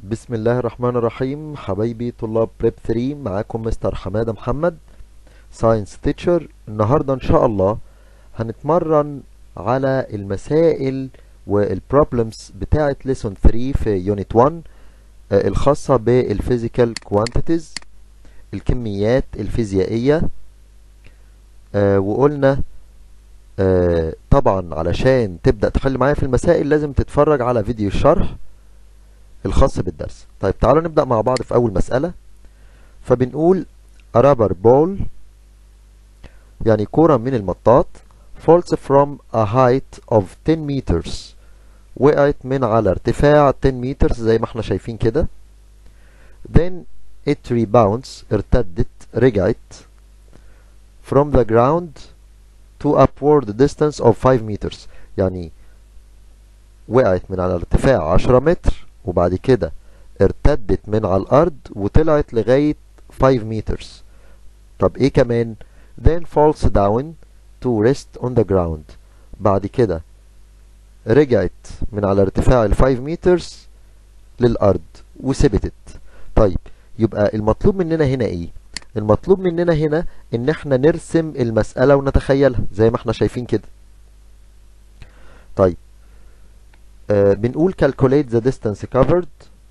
بسم الله الرحمن الرحيم حبايبي طلاب بريب 3 معاكم مستر حمادة محمد ساينس تيتشر النهاردة ان شاء الله هنتمرن على المسائل والبروبلمز بتاعة ليسون 3 في يونت 1 آه، الخاصة بالفيزيكال كوانتيتيز الكميات الفيزيائية آه، وقلنا آه، طبعا علشان تبدأ تحل معايا في المسائل لازم تتفرج على فيديو الشرح الخاص بالدرس طيب تعالوا نبدأ مع بعض في أول مسألة فبنقول a rubber ball يعني كرة من المطاط falls from a height of 10 meters وقعت من على ارتفاع 10 meters زي ما احنا شايفين كده then it rebounds ارتدت رجعت from the ground to upward distance of 5 meters يعني وقعت من على ارتفاع 10 متر وبعد كده ارتدت من على الأرض وطلعت لغاية 5 meters طب ايه كمان then falls down to rest on the ground بعد كده رجعت من على ارتفاع ال 5 meters للأرض وثبتت طيب يبقى المطلوب مننا هنا ايه المطلوب مننا هنا ان احنا نرسم المسألة ونتخيلها زي ما احنا شايفين كده طيب آه بنقول calculate the distance covered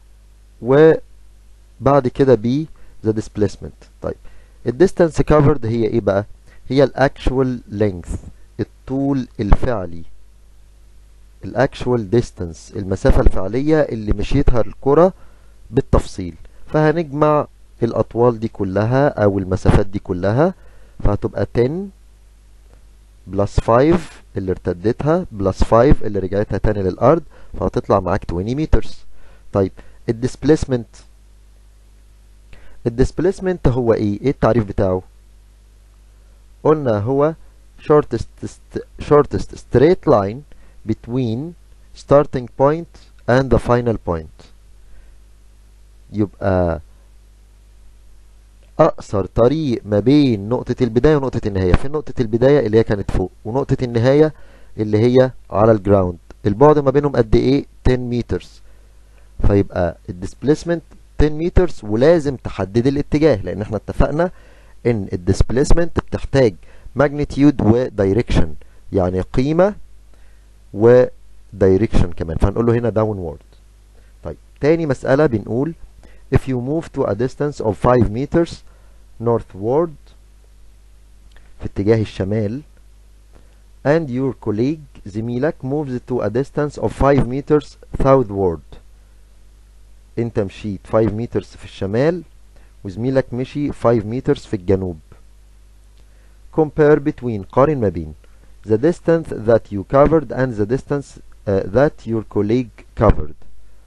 وبعد كده ب the displacement طيب الديستانس covered هي ايه بقى هي الاكشوال length الطول الفعلي الاكشوال ديستانس المسافة الفعلية اللي مشيتها الكرة بالتفصيل فهنجمع الاطوال دي كلها او المسافات دي كلها فهتبقى 10 بلس 5 اللي ارتدتها بلس 5 اللي رجعتها تاني للارض فهتطلع معاك 20 مترز طيب الديسبليسمنت الديسبليسمنت هو ايه ايه التعريف بتاعه قلنا هو shortest shortest straight line between starting point and the final point يبقى اقصر طريق ما بين نقطة البداية ونقطة النهاية في نقطة البداية اللي هي كانت فوق ونقطة النهاية اللي هي على الجراوند البعد ما بينهم قد ايه 10 مترز فيبقى الديسبليسمنت 10 مترز ولازم تحدد الاتجاه لان احنا اتفقنا ان الديسبليسمنت بتحتاج ماجنتيود ودايركشن يعني قيمة ودايركشن كمان فهنقول له هنا داونورد طيب تاني مسألة بنقول if you move to a distance of 5 meters northward في اتجاه الشمال and your colleague زميلك moves to a distance of 5 meters southward انت مشيت 5 meters في الشمال وزميلك مشي 5 meters في الجنوب compare between قارن ما بين the distance that you covered and the distance uh, that your colleague covered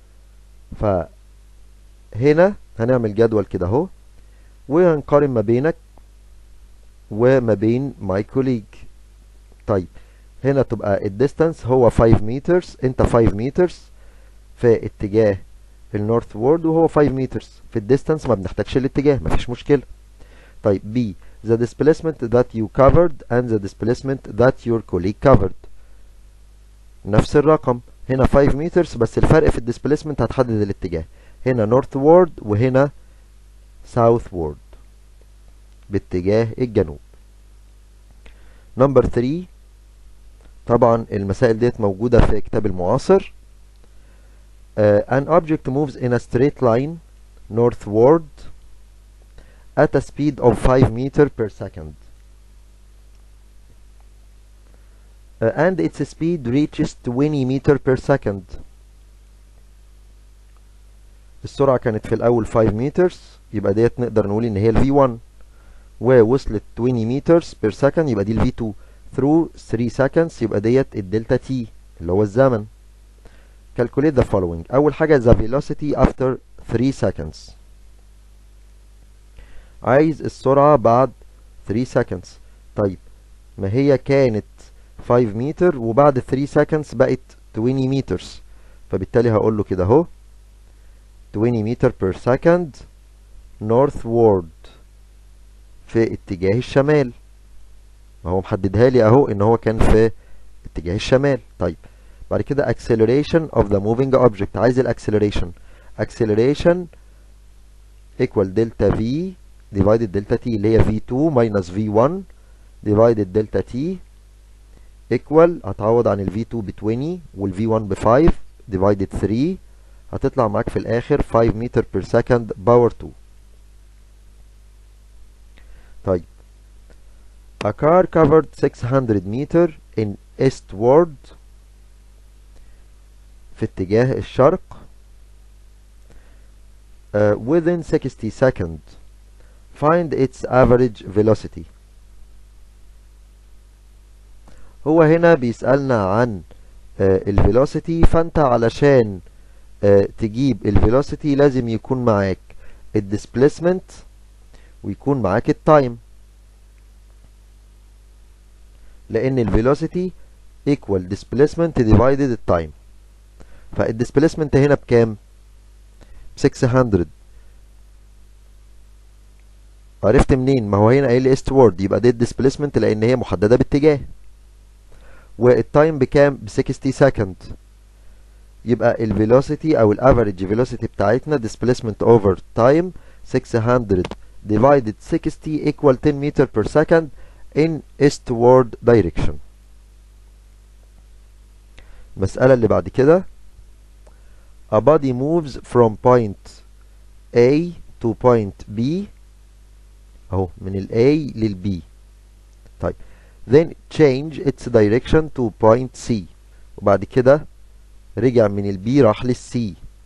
فهنا هنعمل جدول كده اهو وهنقارن ما بينك وما بين my colleague طيب هنا تبقى الديستانس هو 5 مترز انت 5 مترز في اتجاه النورث وورد وهو 5 مترز في الديستانس ما بنحتاجش الاتجاه مفيش مشكلة طيب B the displacement that you covered and the displacement that your colleague covered نفس الرقم هنا 5 مترز بس الفرق في الديسبليسمنت هتحدد الاتجاه هنا نورث وورد وهنا ساوث وورد باتجاه الجنوب نمبر 3 طبعا المسائل ديت موجودة في كتاب المعاصر uh, an object moves in a straight line northward at a speed of 5 meter per second uh, and its speed reaches 20 meter per second السرعة كانت في الأول 5 meters يبقى ديت نقدر نقول إن هي ال V1 ووصلت 20 meters per second يبقى دي ال V2 through 3 seconds يبقى ديت الدلتا T اللي هو الزمن calculate the following أول حاجة the velocity after 3 seconds عايز السرعة بعد 3 seconds طيب ما هي كانت 5 متر وبعد 3 seconds بقت 20 meters فبالتالي هقول له كده اهو 20 متر per second northward في اتجاه الشمال ما هو محددها لي اهو ان هو كان في اتجاه الشمال طيب بعد كده acceleration of the moving object عايز الاكسلريشن acceleration equal delta v divided delta t اللي هي v2 minus v1 divided delta t equal هتعوض عن ال v2 ب 20 وال v1 ب 5 divided 3 هتطلع معاك في الاخر 5 meter per second power 2 طيب a car covered 600 meter in eastward في اتجاه الشرق uh, within 60 seconds find its average velocity هو هنا بيسألنا عن uh, الفيلوسيتي فانت علشان uh, تجيب الفيلوسيتي لازم يكون معاك الديسبليسمنت ويكون معاك التايم لان الفيلوسيتي equal displacement divided التايم فالديسبليسمنت هنا بكام 600 عرفت منين ما هو هنا قايل لي eastward يبقى دي الديسبليسمنت لان هي محدده باتجاه والتايم بكام ب 60 سكند يبقى الفيلوسيتي او الافريج فيلوسيتي بتاعتنا displacement over time 600 divided 60 equal 10 meter per second in eastward direction المسألة اللي بعد كده a body moves from point A to point B اهو من ال A لل B طيب then change its direction to point C وبعد كده رجع من ال B راح لل C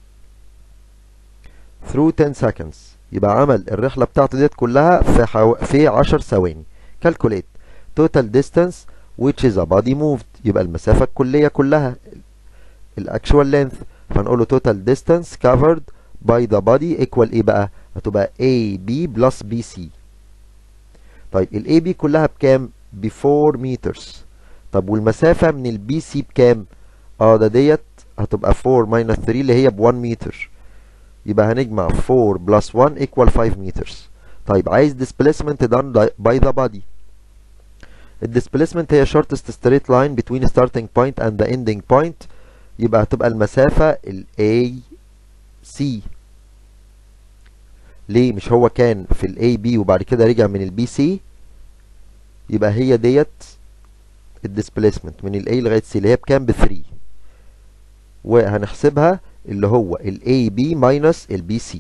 through 10 seconds يبقى عمل الرحلة بتاعته ديت كلها في حو... في 10 ثواني calculate total distance which is a body moved يبقى المسافة الكلية كلها الاكشوال length فنقول له total distance covered by the body equal ايه بقى هتبقى AB plus BC طيب ال AB كلها بكام ب 4 meters طب والمسافة من ال BC بكام اه ده ديت هتبقى 4 minus 3 اللي هي ب 1 متر يبقى هنجمع 4 plus 1 equal 5 meters طيب عايز displacement done by the body الديسبليسمنت هي shortest straight line between starting point and the ending point يبقى هتبقى المسافة ال AC ليه مش هو كان في ال AB وبعد كده رجع من ال BC يبقى هي ديت الديسبليسمنت من ال A لغاية C اللي هي بكام ب 3 وهنحسبها اللي هو ال AB minus ال BC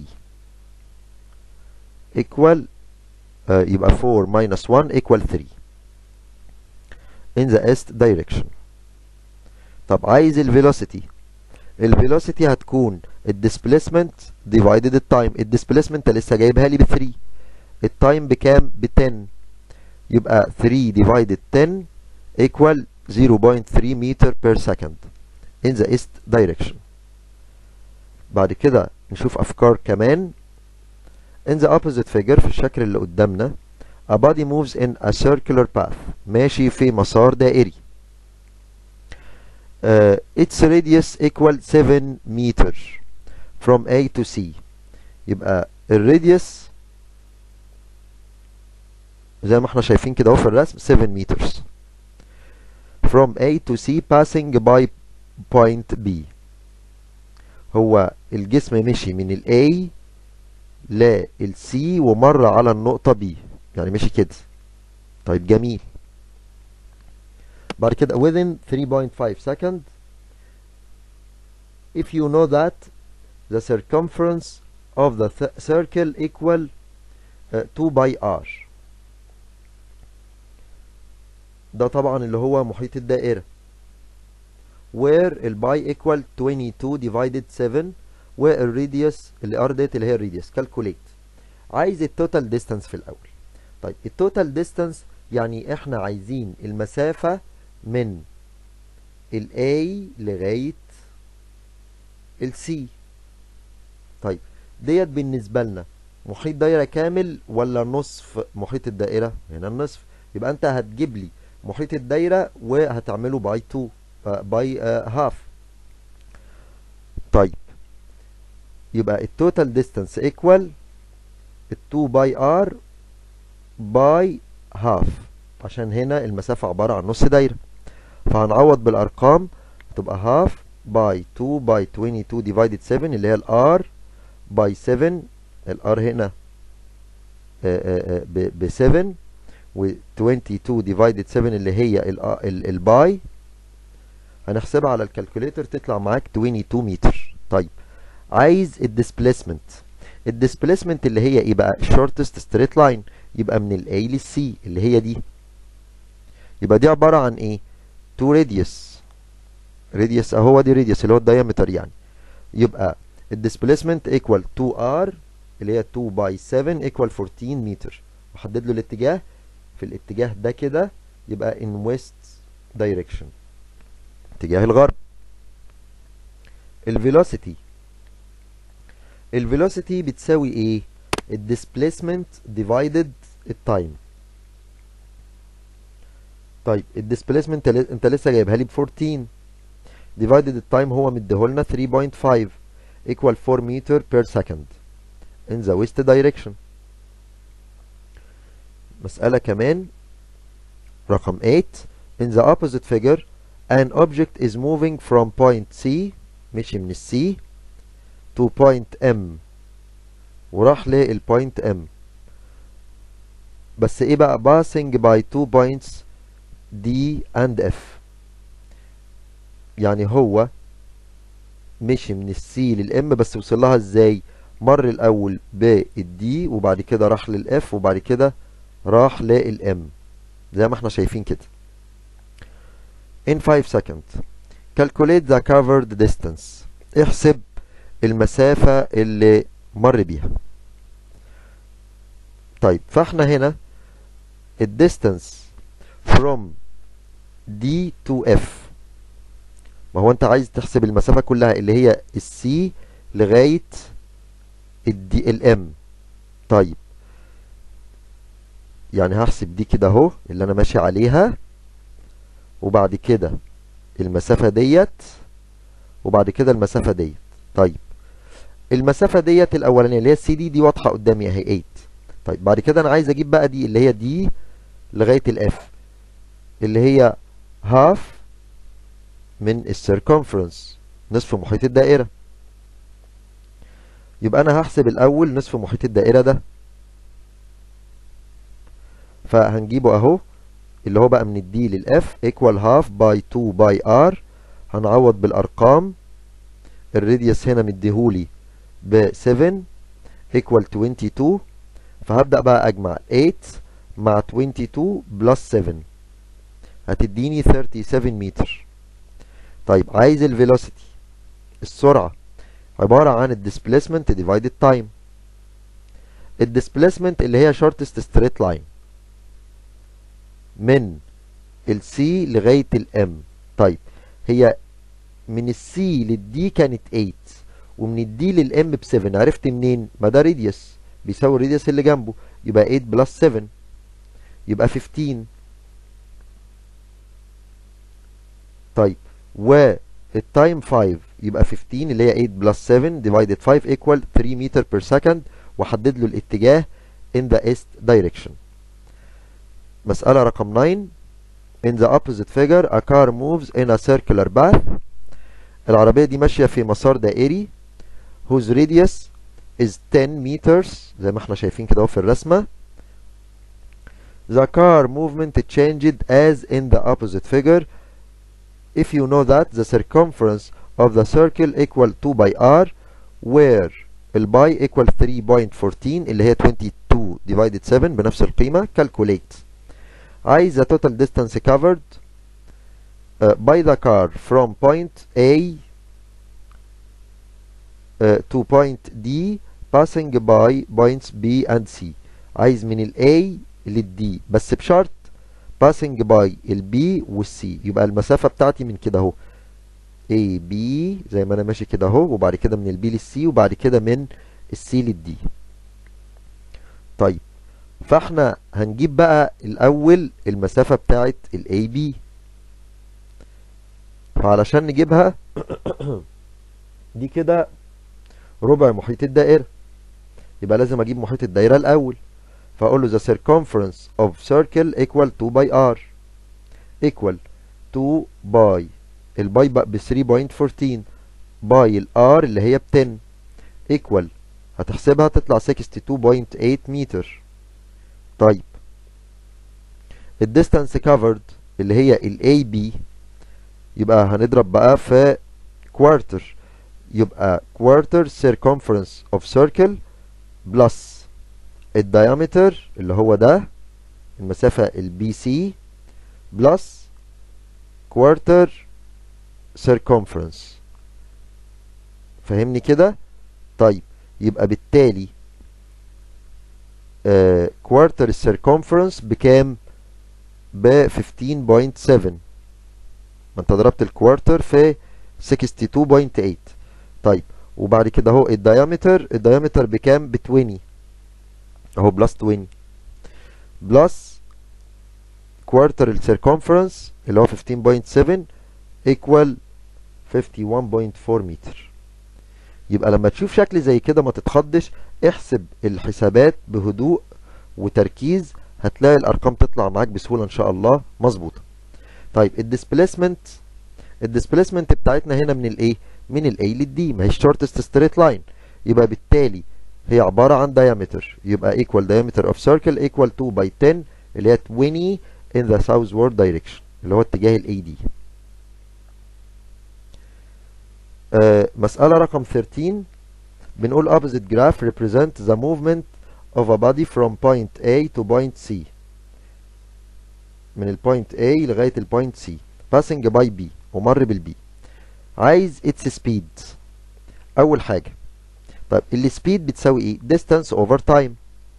equal uh, يبقى 4 minus 1 equal 3 in the east direction طب عايز الفيلوسيتي الفيلوسيتي هتكون الديسبليسمنت divided التايم الديسبليسمنت لسه جايبها لي ب 3 التايم بكام ب 10 يبقى 3 divided 10 equal 0.3 meter per second in the east direction بعد كده نشوف افكار كمان in the opposite figure في الشكل اللي قدامنا a body moves in a circular path ماشي في مسار دائري uh, its radius equal 7 meter from A to C يبقى الراديوس زي ما احنا شايفين كده اهو في الرسم 7 meters from A to C passing by point B هو الجسم مشي من ال A لل C ومر على النقطة B يعني مشي كده طيب جميل بعد كده within 3.5 second if you know that the circumference of the th circle equal uh, 2 by r ده طبعا اللي هو محيط الدائرة where الباي equal 22 divided 7 والراديوس اللي ار ديت اللي هي الراديوس calculate عايز التوتال ديستانس في الاول طيب التوتال ديستانس يعني احنا عايزين المسافة من ال A لغاية ال C طيب ديت بالنسبة لنا محيط دايرة كامل ولا نصف محيط الدائرة هنا النصف يبقى انت هتجيب لي محيط الدايرة وهتعمله باي 2 باي هاف طيب يبقى التوتال ديستانس ايكوال ال 2 باي ار باي هاف عشان هنا المسافة عبارة عن نص دايرة فهنعوض بالأرقام تبقى هاف باي 2 باي 22 divided 7 اللي هي الار باي 7 الار هنا ب 7 و 22 ديفايدد 7 اللي هي الباي هنحسبها على الكالكوليتر تطلع معاك 22 متر طيب عايز الديسبليسمنت الديسبليسمنت اللي هي ايه بقى shortest straight line يبقى من ال A لل C اللي هي دي يبقى دي عبارة عن ايه 2 radius radius اهو دي radius اللي هو الدايمتر يعني يبقى الديسبليسمنت equal 2R اللي هي 2 باي 7 equal 14 متر وحدد له الاتجاه في الاتجاه ده كده يبقى in west direction اتجاه الغرب الفيلوسيتي الفيلوسيتي بتساوي ايه الديسبليسمنت ديفايدد التايم طيب الديسبليسمنت انت لسه جايبها لي ب 14 ديفايدد التايم هو مديهولنا 3.5 equal 4 meter per second in the west direction مسألة كمان رقم 8 in the opposite figure an object is moving from point C مشي من السي to point M وراح للبوينت M بس ايه بقى passing by two points D and F يعني هو مشي من السي للام بس وصل لها ازاي مر الاول بالدي وبعد كده راح للاف وبعد كده راح للام زي ما احنا شايفين كده in 5 seconds calculate the covered distance احسب المسافة اللي مر بيها طيب فاحنا هنا الديستانس from D to F ما هو انت عايز تحسب المسافة كلها اللي هي السي لغاية الدي الام طيب يعني هحسب دي كده اهو اللي انا ماشي عليها وبعد كده المسافة ديت وبعد كده المسافة ديت طيب المسافة ديت الاولانية اللي هي السي دي دي واضحة قدامي اهي 8 طيب بعد كده انا عايز اجيب بقى دي اللي هي دي لغاية الاف اللي هي هاف من السيركمفرنس نصف محيط الدائرة يبقى انا هحسب الاول نصف محيط الدائرة ده فهنجيبه اهو اللي هو بقى من الدي للاف equal half by 2 by r هنعوض بالارقام الراديوس هنا مديهولي ب 7 equal 22 فهبدأ بقى اجمع 8 مع 22 بلس 7 هتديني 37 متر طيب عايز الفيلوسيتي السرعة عبارة عن الديسبليسمنت ديفايدد تايم الديسبليسمنت اللي هي شورتست ستريت لاين من السي لغاية الام طيب هي من السي للدي كانت 8 ومن الدي للام ب 7 عرفت منين ما ده ريديوس بيساوي الريديوس اللي جنبه يبقى 8 بلس 7 يبقى 15 طيب والتايم 5 يبقى 15 اللي هي 8 بلس 7 ديفايدد 5 ايكوال 3 متر بير سكند وحدد له الاتجاه in the east direction مسألة رقم 9 in the opposite figure a car moves in a circular path العربية دي ماشية في مسار دائري whose radius is 10 meters زي ما احنا شايفين كده اهو في الرسمة the car movement changed as in the opposite figure if you know that the circumference of the circle equal 2 by r where الباي equal 3.14 اللي هي 22 divided 7 بنفس القيمة calculate عايز the total distance covered uh, by the car from point A uh, to point D passing by points B and C عايز من ال A لل D بس بشرط passing by ال B وال C يبقى المسافة بتاعتي من كده اهو A B زي ما انا ماشي كده اهو وبعد كده من ال B لل C وبعد كده من ال C لل D طيب فاحنا هنجيب بقى الاول المسافة بتاعت ال AB فعلشان نجيبها دي كده ربع محيط الدائرة يبقى لازم اجيب محيط الدائرة الاول فاقول له the circumference of circle equal 2 by r equal 2 by الباي بقى ب 3.14 باي الار اللي هي ب 10 equal هتحسبها تطلع 62.8 متر طيب الديستانس كفرد اللي هي ال AB يبقى هنضرب بقى في كوارتر يبقى quarter circumference of circle plus الديامتر اللي هو ده المسافة البي سي plus quarter circumference فهمني كده طيب يبقى بالتالي آه quarter circumference بكام ب 15.7 ما انت ضربت الكوارتر في 62.8 طيب وبعد كده اهو الديامتر الديامتر بكام ب 20 اهو بلس 20 بلس كوارتر السيركمفرنس اللي هو 15.7 ايكوال 51.4 متر يبقى لما تشوف شكل زي كده ما تتخضش احسب الحسابات بهدوء وتركيز هتلاقي الارقام تطلع معاك بسهوله ان شاء الله مظبوطه طيب الديسبيسمنت الديسبيسمنت بتاعتنا هنا من الايه من الاي للدي ما هي شورتست ستريت لاين يبقى بالتالي هي عباره عن diameter يبقى equal diameter of circle equal 2 by 10 اللي هي 20 in the southward direction اللي هو اتجاه الاي دي آه مسألة رقم 13 بنقول opposite graph represent the movement of a body from point A to point C من البوينت A لغاية البوينت C passing by B ومر بالبي عايز its speed أول حاجة طيب السبيد بتساوي ايه distance over time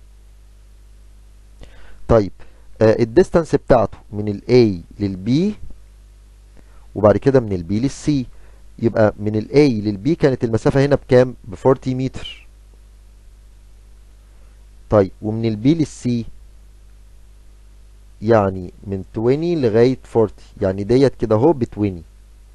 طيب آه الديستانس بتاعته من ال A لل B وبعد كده من ال B لل C يبقى من ال A لل B كانت المسافة هنا بكام ب 40 متر طيب ومن ال B لل C يعني من 20 لغاية 40 يعني ديت كده اهو ب 20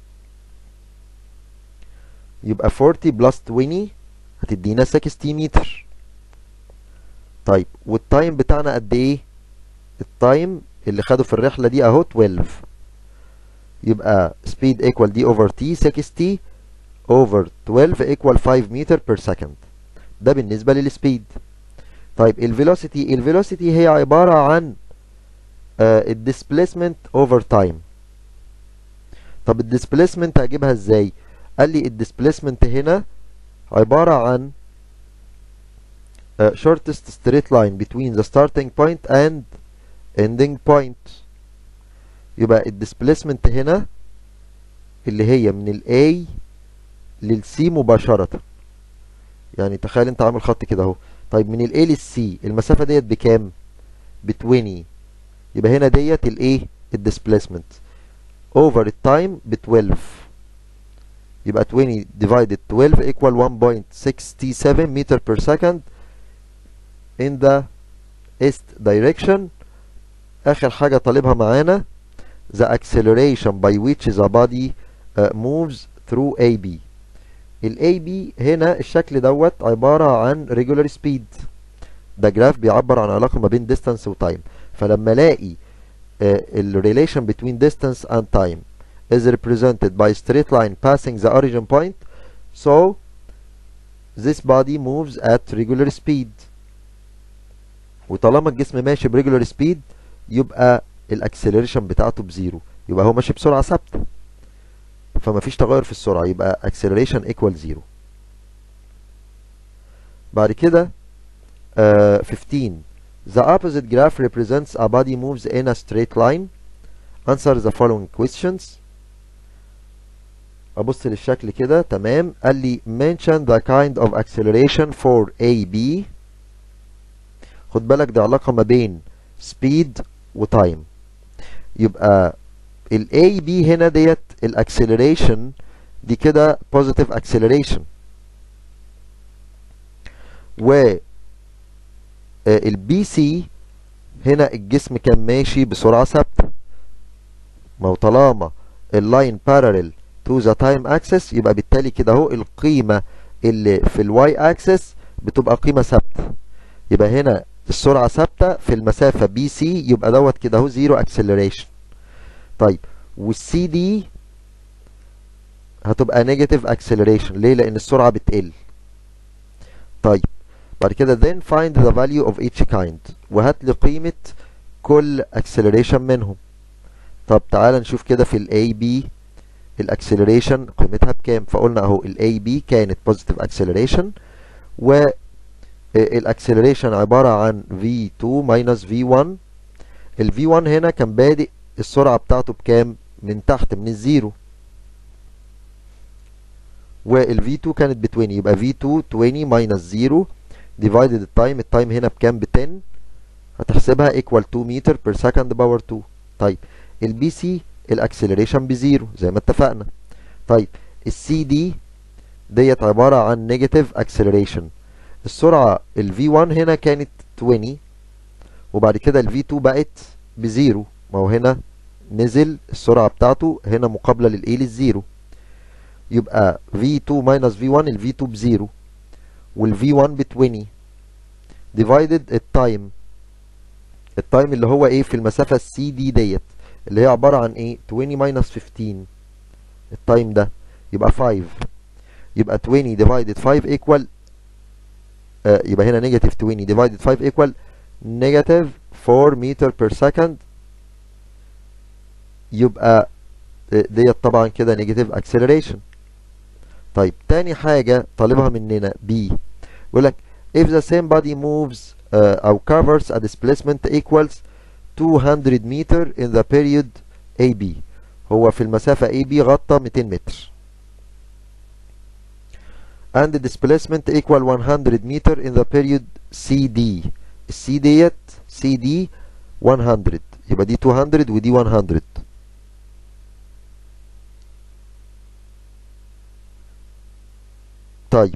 يبقى 40 بلس 20 هتدينا 60 متر طيب والتايم بتاعنا قد ايه التايم اللي خده في الرحلة دي اهو 12 يبقى speed equal دي over t 60 over 12 equal 5 meter per second ده بالنسبة للسبيد طيب الفيلوسيتي الفيلوسيتي هي عبارة عن الديسبليسمنت اوفر تايم طب الديسبليسمنت هجيبها ازاي قال لي الديسبليسمنت هنا عبارة عن uh, shortest straight line between the starting point and ending point يبقى الديسبليسمنت هنا اللي هي من ال A لل C مباشرة يعني تخيل انت عامل خط كده اهو طيب من ال A لل C المسافة ديت بكام؟ ب 20 يبقى هنا ديت الايه؟ الديسبليسمنت over التايم ب 12 يبقى 20 divided 12 equal 1.67 meter per second in the east direction آخر حاجة طالبها معانا the acceleration by which the body uh, moves through AB ال AB هنا الشكل دوت عبارة عن regular speed ده جراف بيعبر عن علاقة ما بين distance و time فلما الاقي uh, ال relation between distance and time is represented by straight line passing the origin point so this body moves at regular speed وطالما الجسم ماشي بريجولار سبيد يبقى الاكسلريشن بتاعته بزيرو يبقى هو ماشي بسرعه ثابته فما فيش تغير في السرعه يبقى acceleration equal زيرو بعد كده uh, 15 the opposite graph represents a body moves in a straight line answer the following questions ابص للشكل كده تمام قال لي mention the kind of acceleration for AB خد بالك دي علاقة ما بين speed وتايم يبقى ال AB هنا ديت الاكسلريشن دي كده positive acceleration و ال BC هنا الجسم كان ماشي بسرعة ثابتة ما هو طالما اللاين parallel to the time axis يبقى بالتالي كده اهو القيمة اللي في الواي اكسس بتبقى قيمة ثابتة يبقى هنا السرعة ثابتة في المسافة بي سي يبقى دوت كده اهو زيرو اكسلريشن طيب والسي دي هتبقى نيجاتيف اكسلريشن ليه لان السرعة بتقل طيب بعد كده then find the value of each kind وهات لي قيمة كل acceleration منهم طب تعال نشوف كده في ال AB الاكسلريشن قيمتها بكام فقلنا اهو ال AB كانت positive acceleration و الاكسلريشن عبارة عن V2 minus V1 ال V1 هنا كان بادئ السرعة بتاعته بكام من تحت من الزيرو وال V2 كانت ب 20 يبقى V2 20 minus 0 divided التايم التايم هنا بكام ب 10 هتحسبها equal 2 meter per second power 2 طيب البي سي الاكسلريشن بزيرو زي ما اتفقنا طيب السي دي ديت عبارة عن نيجاتيف اكسلريشن السرعة ال V1 هنا كانت 20 وبعد كده ال V2 بقت بزيرو ما هو هنا نزل السرعة بتاعته هنا مقابلة للإيه للزيرو يبقى V2 minus V1 ال V2 بزيرو وال V1 ب 20 divided التايم التايم اللي هو ايه في المسافة السي دي ديت اللي هي عبارة عن ايه 20 minus 15 التايم ده يبقى 5 يبقى 20 divided 5 equal آه يبقى هنا negative 20 divided 5 equal negative 4 meter per second يبقى ديت طبعا كده negative acceleration طيب تاني حاجة طالبها مننا B يقول لك if the same body moves uh, أو covers a displacement equals 200 meter in the period AB هو في المسافة AB غطى 200 متر and the displacement equal 100 meter in the period CD السي ديت CD 100 يبقى دي 200 ودي 100 طيب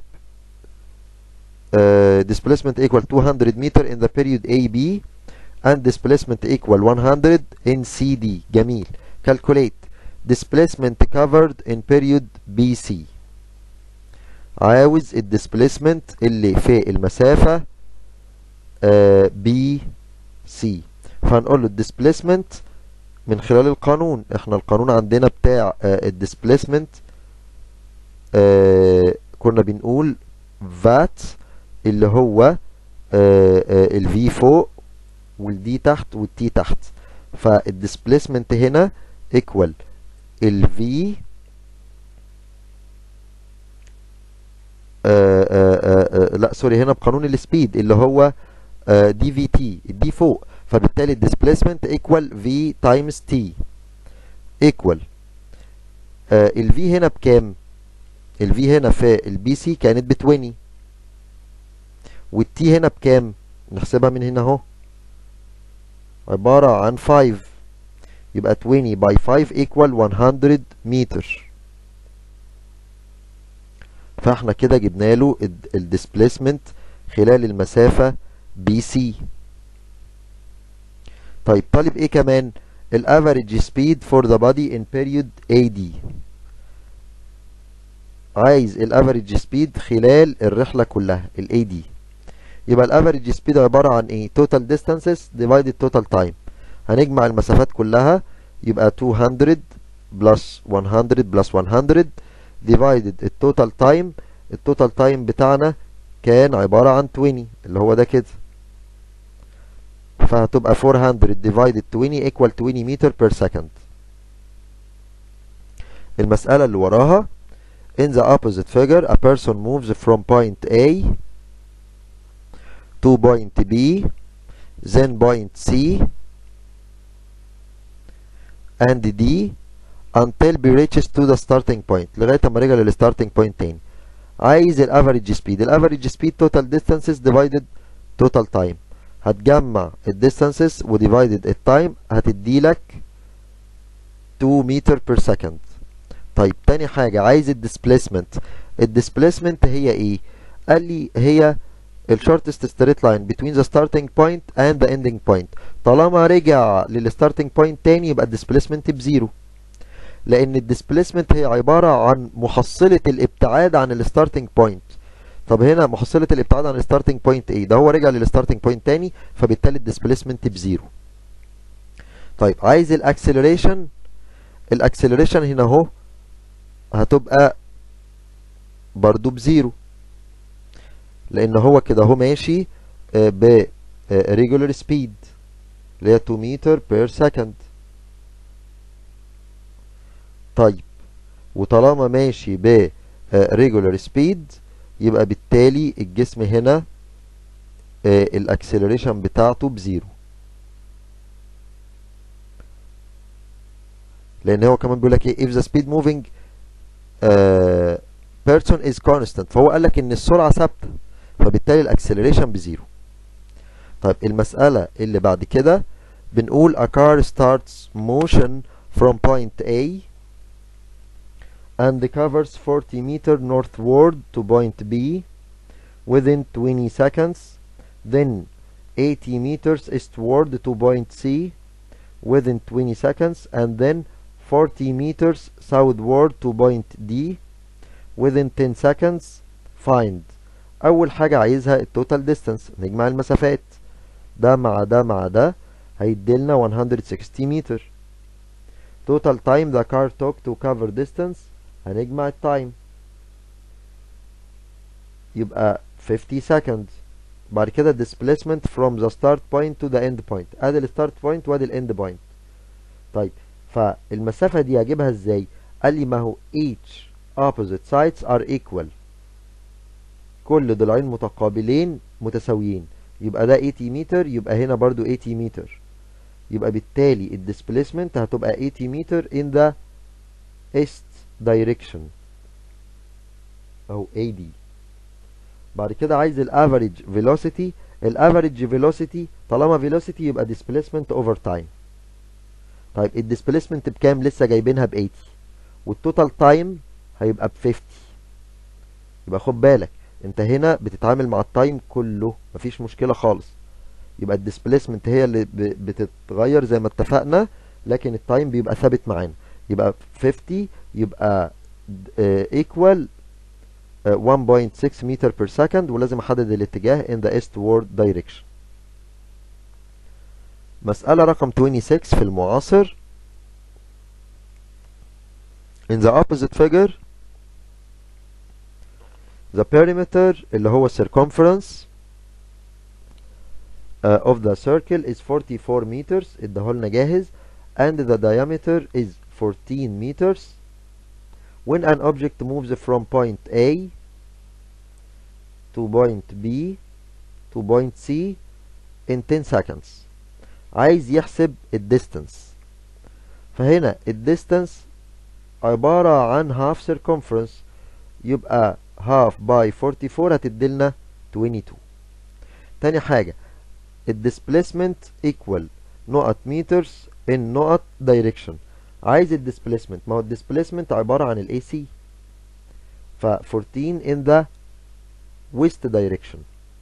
uh, displacement equal 200 meter in the period AB and displacement equal 100 in CD جميل calculate displacement covered in period BC عاوز الديسبليسمنت اللي في المسافة uh, BC فهنقول له الديسبليسمنت من خلال القانون احنا القانون عندنا بتاع uh, الديسبليسمنت uh, كنا بنقول فات اللي هو الفي فوق والدي تحت والتي تحت فالديسبليسمنت هنا ايكوال الفي لا سوري هنا بقانون السبيد اللي هو دي في تي الدي فوق فبالتالي الديسبليسمنت ايكوال في تايمز تي ايكوال الفي هنا بكام الفي هنا في البي سي كانت ب 20 والتي هنا بكام نحسبها من هنا اهو عبارة عن 5 يبقى 20 باي 5 equal 100 متر فاحنا كده جبنا له الديسبليسمنت خلال المسافة بي سي طيب طالب ايه كمان الافريج سبيد فور ذا بودي ان بيريود اي دي عايز الافريج سبيد خلال الرحلة كلها الاي دي يبقى الافريج سبيد عبارة عن ايه total distances divided total time هنجمع المسافات كلها يبقى 200 plus 100 plus 100 divided التوتال تايم التوتال تايم بتاعنا كان عبارة عن 20 اللي هو ده كده فهتبقى 400 divided 20 equal 20 meter per second المسألة اللي وراها In the opposite figure, a person moves from point A to point B, then point C and D until B reaches to the starting point لغاية ما رجع للستارتنج بوينت تاني عايز الافريج سبيد الافريج سبيد total distances divided total time هتجمع الديستانسز وديفايدد التايم هتديلك 2 متر بير سكند طيب تاني حاجة عايز الديسبليسمنت الديسبليسمنت هي ايه قال لي هي الشورتست ستريت لاين between the starting point and the ending point طالما رجع للستارتنج بوينت تاني يبقى الديسبليسمنت بزيرو لان الديسبليسمنت هي عبارة عن محصلة الابتعاد عن الستارتنج بوينت طب هنا محصلة الابتعاد عن الستارتنج بوينت ايه ده هو رجع للستارتنج بوينت تاني فبالتالي الديسبليسمنت بزيرو طيب عايز الاكسلريشن الاكسلريشن هنا اهو هتبقى برضو بزيرو لان هو كده هو ماشي آه، ب آه، regular speed اللي هي 2 متر per second طيب وطالما ماشي ب آه، regular speed يبقى بالتالي الجسم هنا الاكسلريشن بتاعته بزيرو لان هو كمان بيقول لك ايه if the speed moving uh, person is constant فهو قال لك ان السرعه ثابته فبالتالي الاكسلريشن بزيرو طيب المساله اللي بعد كده بنقول a car starts motion from point A and covers 40 meter northward to point B within 20 seconds then 80 meters eastward to point C within 20 seconds and then 40 meters southward to point D within 10 seconds find أول حاجة عايزها التوتال distance نجمع المسافات ده مع ده مع ده هيديلنا 160 متر total time the car took to cover distance هنجمع التايم يبقى 50 seconds بعد كده displacement from the start point to the end point ادي الستارت بوينت وادي الاند بوينت طيب فالمسافة دي هجيبها ازاي قال لي ما هو each opposite sides are equal كل ضلعين متقابلين متساويين يبقى ده 80 متر يبقى هنا برضو 80 متر يبقى بالتالي الديسبليسمنت هتبقى 80 متر in the east direction او AD بعد كده عايز الافريج فيلوسيتي الافريج فيلوسيتي طالما فيلوسيتي يبقى ديسبليسمنت اوفر تايم طيب الديسبليسمنت بكام لسه جايبينها ب 80 والتوتال تايم هيبقى ب 50 يبقى خد بالك انت هنا بتتعامل مع التايم كله مفيش مشكله خالص يبقى الديسبليسمنت هي اللي بتتغير زي ما اتفقنا لكن التايم بيبقى ثابت معانا يبقى 50 يبقى ايكوال 1.6 متر بير سكند ولازم احدد الاتجاه in the eastward direction مسألة رقم 26 في المعاصر in the opposite figure the perimeter اللي هو circumference uh, of the circle is 44 meters اداهولنا جاهز and the diameter is 14 meters when an object moves from point A to point B to point C in 10 seconds عايز يحسب الديستانس فهنا الديستانس عبارة عن half circumference يبقى half by 44 هتديلنا 22 تاني حاجة الديسبليسمنت equal نقط meters in نقط direction عايز الديسبليسمنت ما هو الديسبليسمنت عبارة عن الاي سي ف 14 in the west direction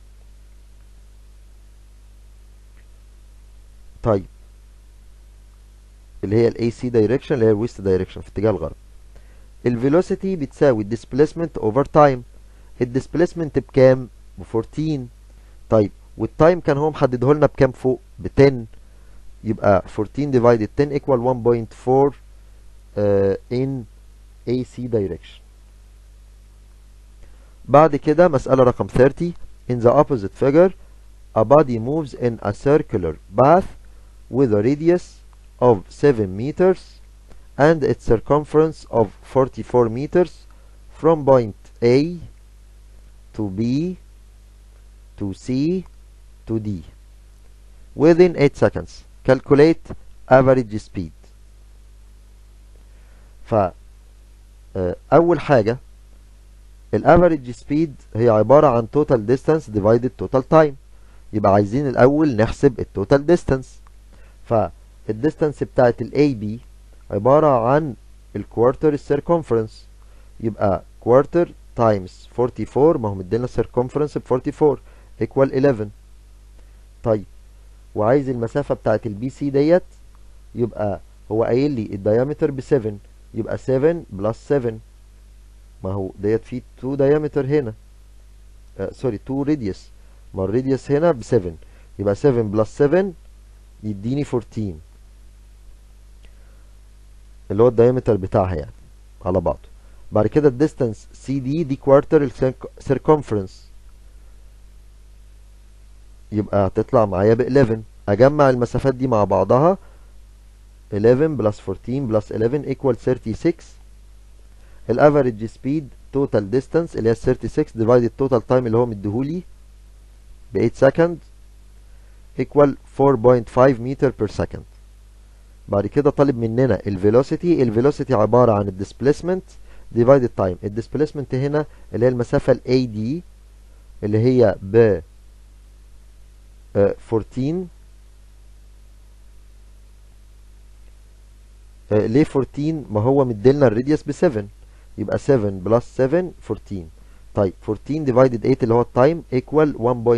طيب اللي هي الاي سي دايركشن اللي هي الويست دايركشن في اتجاه الغرب الفيلوسيتي بتساوي الديسبليسمنت اوفر تايم الديسبليسمنت بكام ب 14 طيب والتايم كان هو محدده لنا بكام فوق ب 10 يبقى 14 divided 10 equal 1.4 uh, in AC direction بعد كده مسألة رقم 30 in the opposite figure a body moves in a circular path with a radius of 7 meters and its circumference of 44 meters from point A to B to C to D within 8 seconds calculate average speed ف اول حاجة الافريج سبيد هي عبارة عن total distance divided total time يبقى عايزين الاول نحسب التوتال ديستانس فالديستانس بتاعت الاي بي عبارة عن الكوارتر السيركمفرنس يبقى كوارتر تايمز 44 ما هو مدينا السيركمفرنس ب 44 equal 11 طيب وعايز المسافة بتاعت البي سي ديت يبقى هو قايل لي الديامتر ب 7 يبقى 7 بلس 7 ما هو ديت فيه 2 ديامتر هنا آه سوري 2 راديوس ما الراديوس هنا ب 7 يبقى 7 بلس 7 يديني 14 اللي هو الدايمتر بتاعها يعني على بعضه بعد كده الديستانس سي دي دي كوارتر السيركمفرنس يبقى هتطلع معايا ب 11 اجمع المسافات دي مع بعضها 11 بلس 14 بلس 11 equal 36 الافريج سبيد توتال ديستانس اللي هي 36 ديفايدد توتال تايم اللي هو مديهولي ب 8 سكند equal 4.5 متر per second بعد كده طالب مننا الفيلوسيتي الفيلوسيتي عبارة عن الديسبليسمنت divided time الديسبليسمنت هنا اللي هي المسافة ال AD اللي هي ب 14 ليه 14 ما هو مديلنا الراديوس ب 7 يبقى 7 بلس 7 14 طيب 14 divided 8 اللي هو التايم equal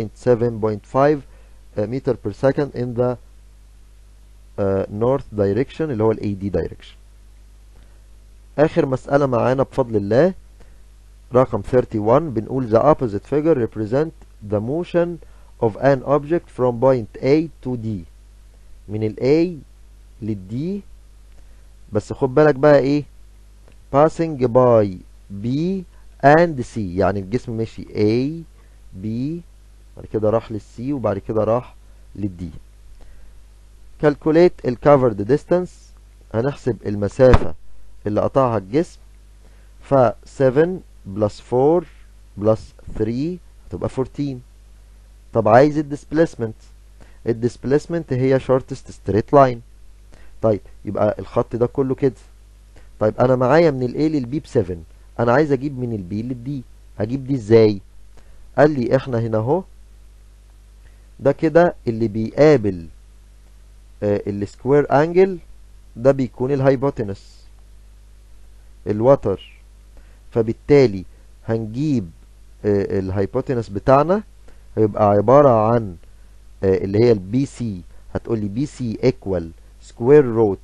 1.7.5 متر per second in the uh, north direction اللي هو ال AD direction آخر مسألة معانا بفضل الله رقم 31 بنقول the opposite figure represent the motion of an object from point A to D من ال A لل D بس خد بالك بقى ايه passing by B and C يعني الجسم ماشي A B بعد كده راح للسي وبعد كده راح للدي calculate ال covered distance هنحسب المسافة اللي قطعها الجسم ف 7 بلس 4 بلس 3 هتبقى 14 طب عايز الديسبليسمنت الديسبليسمنت هي shortest straight line طيب يبقى الخط ده كله كده طيب انا معايا من ال A لل B ب 7 انا عايز اجيب من ال B لل D هجيب دي ازاي قال لي احنا هنا اهو ده كده اللي بيقابل آه السكوير انجل ده بيكون الهايبوتنس الوتر فبالتالي هنجيب آه الهايبوتنس بتاعنا هيبقى عبارة عن آه اللي هي البي سي هتقول لي بي سي ايكوال سكوير روت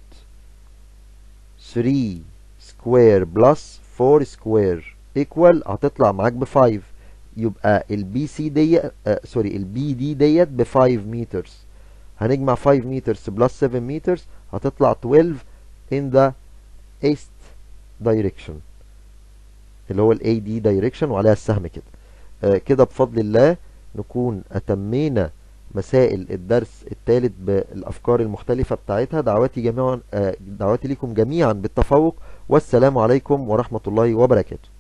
3 سكوير بلس 4 سكوير ايكوال هتطلع معاك ب 5 يبقى البي سي دي آه سوري البي دي ديت ب 5 مترز هنجمع 5 مترز بلس 7 مترز هتطلع 12 in the east direction اللي هو الاي دي دايركشن وعليها السهم كده آه كده بفضل الله نكون اتمينا مسائل الدرس الثالث بالافكار المختلفه بتاعتها دعواتي جميعا آه دعواتي لكم جميعا بالتفوق والسلام عليكم ورحمه الله وبركاته